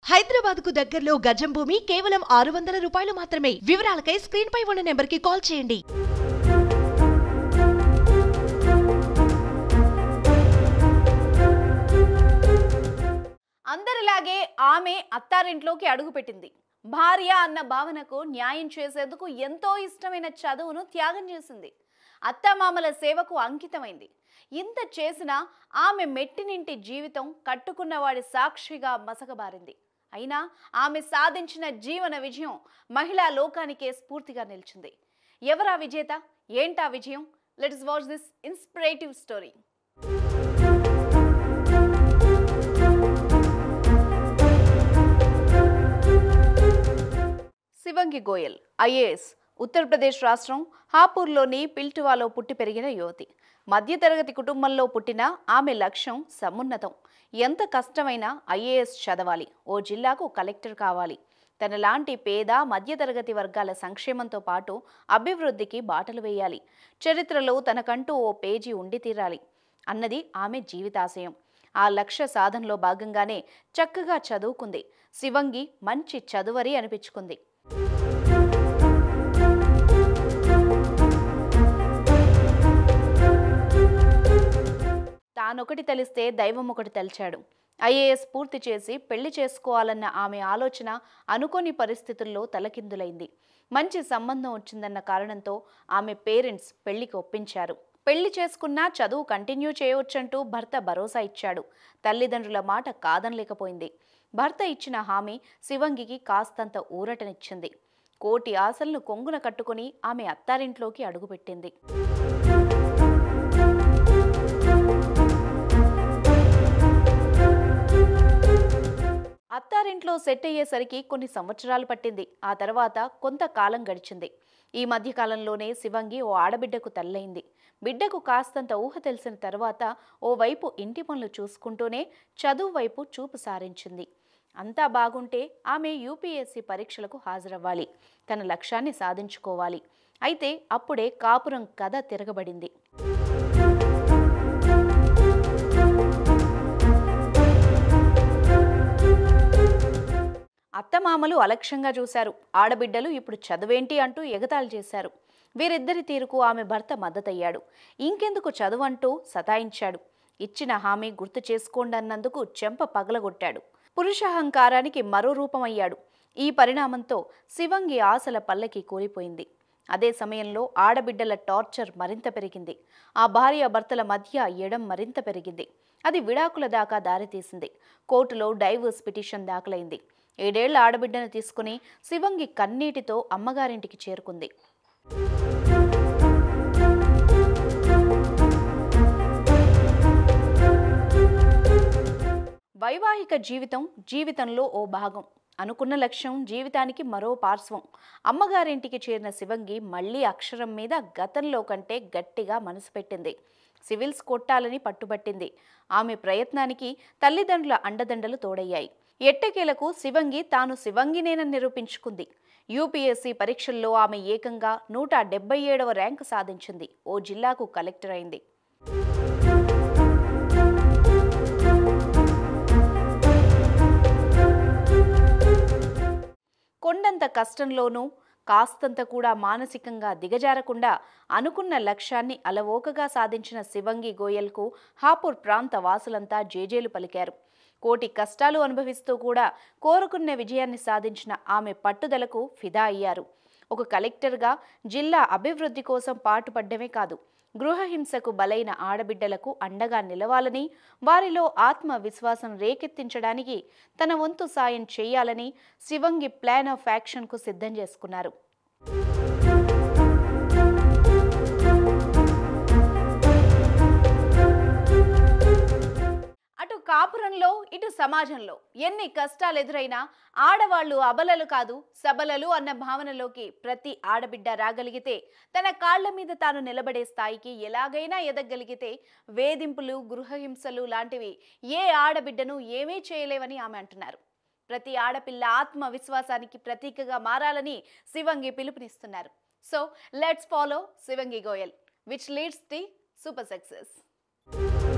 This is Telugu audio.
హైదరాబాద్ కు దగ్గరలో గజం భూమి కేవలం ఆరు వందల రూపాయలు మాత్రమే వివరాలకై స్క్రీన్ పై ఉన్న నెంబర్ కి కాల్ చేయండి అందరిలాగే ఆమె అత్తారింట్లోకి అడుగుపెట్టింది భార్య అన్న భావనకు న్యాయం చేసేందుకు ఎంతో ఇష్టమైన చదువును త్యాగం చేసింది అత్తమామల సేవకు అంకితమైంది ఇంత చేసినా ఆమె మెట్టినింటి జీవితం కట్టుకున్నవాడి సాక్షిగా మసకబారింది అయినా ఆమె సాధించిన జీవన విజయం మహిళా లోకానికే స్ఫూర్తిగా నిలిచింది ఎవరా విజేత ఏంటా విజయం let's watch this inspirative story Shivangi Goyal IAS Uttar Pradesh రాష్ట్రం హాపూర్లోని పిల్టువాలో పుట్టి పెరిగిన యువతి మధ్యతరగతి కుటుంబంలో పుట్టిన ఆమె లక్ష్యం సమున్నతం ఎంత కష్టమైనా ఐఏఎస్ చదవాలి ఓ జిల్లాకు కలెక్టర్ కావాలి తనలాంటి పేద మధ్యతరగతి వర్గాల సంక్షేమంతో పాటు అభివృద్ధికి బాటలు వేయాలి చరిత్రలో తనకంటూ ఓ పేజీ ఉండి తీరాలి అన్నది ఆమె జీవితాశయం ఆ లక్ష్య సాధనలో భాగంగానే చక్కగా చదువుకుంది శివంగి మంచి చదువరి అనిపించుకుంది తానొకటి తెలిస్తే దైవం ఒకటి తలిచాడు ఐఏఎస్ పూర్తి చేసి పెళ్లి చేసుకోవాలన్న ఆమె ఆలోచన అనుకోని పరిస్థితుల్లో తలకిందులైంది మంచి సంబంధం వచ్చిందన్న కారణంతో ఆమె పేరెంట్స్ పెళ్లికి ఒప్పించారు పెళ్లి చేసుకున్నా చదువు కంటిన్యూ చేయవచ్చంటూ భర్త భరోసా ఇచ్చాడు తల్లిదండ్రుల మాట కాదనలేకపోయింది భర్త ఇచ్చిన హామీ శివంగికి కాస్తంత ఊరటనిచ్చింది కోటి ఆశలను కొంగున కట్టుకుని ఆమె అత్తారింట్లోకి అడుగుపెట్టింది అత్తారింట్లో సెట్ అయ్యేసరికి కొన్ని సంవత్సరాలు పట్టింది ఆ తర్వాత కొంతకాలం గడిచింది ఈ మధ్య కాలంలోనే శివంగి ఓ ఆడబిడ్డకు తల్లైంది బిడ్డకు కాస్తంత ఊహ తెలిసిన తర్వాత ఓవైపు ఇంటి పనులు చూసుకుంటూనే చదువు వైపు చూపు సారించింది అంతా బాగుంటే ఆమె యూపీఎస్సీ పరీక్షలకు హాజరవ్వాలి తన లక్ష్యాన్ని సాధించుకోవాలి అయితే అప్పుడే కాపురం కథ తిరగబడింది అత్తమామలు అలక్ష్యంగా చూశారు ఆడబిడ్డలు ఇప్పుడు చదువేంటి అంటూ ఎగతాళి చేశారు వీరిద్దరి తీరుకు ఆమె భర్త మద్దతయ్యాడు ఇంకెందుకు చదువంటూ సతాయించాడు ఇచ్చిన హామీ గుర్తు చేసుకోండన్నందుకు చెంప పగలగొట్టాడు పురుషాహంకారానికి మరో రూపమయ్యాడు ఈ పరిణామంతో శివంగి ఆశల పల్లకి కూలిపోయింది అదే సమయంలో ఆడబిడ్డల టార్చర్ మరింత పెరిగింది ఆ భార్య భర్తల మధ్య ఎడం మరింత పెరిగింది అది విడాకుల దాకా దారితీసింది కోర్టులో డైవర్స్ పిటిషన్ దాఖలైంది ఏడేళ్ల ఆడబిడ్డను తీసుకుని శివంగి కన్నీటితో అమ్మగారింటికి చేరుకుంది వైవాహిక జీవితం జీవితంలో ఓ భాగం అనుకున్న లక్ష్యం జీవితానికి మరో పార్శ్వం అమ్మగారింటికి చేరిన శివంగి మళ్ళీ అక్షరం మీద గతంలో కంటే గట్టిగా మనసు పెట్టింది సివిల్స్ కొట్టాలని పట్టుబట్టింది ఆమె ప్రయత్నానికి తల్లిదండ్రుల అండదండలు తోడయ్యాయి ఎట్టకేలకు శివంగి తాను శివంగినేనని నిరూపించుకుంది యూపీఎస్సీ పరీక్షల్లో ఆమె ఏకంగా నూట డెబ్బై ఏడవ ర్యాంకు సాధించింది ఓ జిల్లాకు కలెక్టర్ అయింది కొండంత కష్టంలోనూ కాస్తంత కూడా మానసికంగా దిగజారకుండా అనుకున్న లక్ష్యాన్ని అలవోకగా సాధించిన శివంగి గోయల్కు హాపూర్ ప్రాంత వాసులంతా జేజేలు పలికారు కోటి కష్టాలు అనుభవిస్తూ కూడా కోరుకున్న విజయాన్ని సాధించిన ఆమె పట్టుదలకు ఫిదా అయ్యారు ఒక కలెక్టర్గా జిల్లా అభివృద్ధి కోసం పాటుపడ్డమే కాదు గృహహింసకు బలైన ఆడబిడ్డలకు అండగా నిలవాలని వారిలో ఆత్మవిశ్వాసం రేకెత్తించడానికి తన వంతు సాయం చేయాలని శివంగి ప్లాన్ ఆఫ్ యాక్షన్కు సిద్ధం చేసుకున్నారు అటు కాపురంలో ఇటు సమాజంలో ఎన్ని కష్టాలు ఎదురైనా ఆడవాళ్లు అబలలు కాదు సబలలు అన్న భావనలోకి ప్రతి ఆడబిడ్డ రాగలిగితే తన కాళ్ల మీద తాను నిలబడే స్థాయికి ఎలాగైనా ఎదగలిగితే వేధింపులు గృహహింసలు లాంటివి ఏ ఆడబిడ్డను ఏమీ చేయలేవని ఆమె అంటున్నారు ప్రతి ఆడపిల్ల ఆత్మవిశ్వాసానికి ప్రతీకగా మారాలని శివంగి పిలుపునిస్తున్నారు so let's follow Shivangi Goyal which leads the super success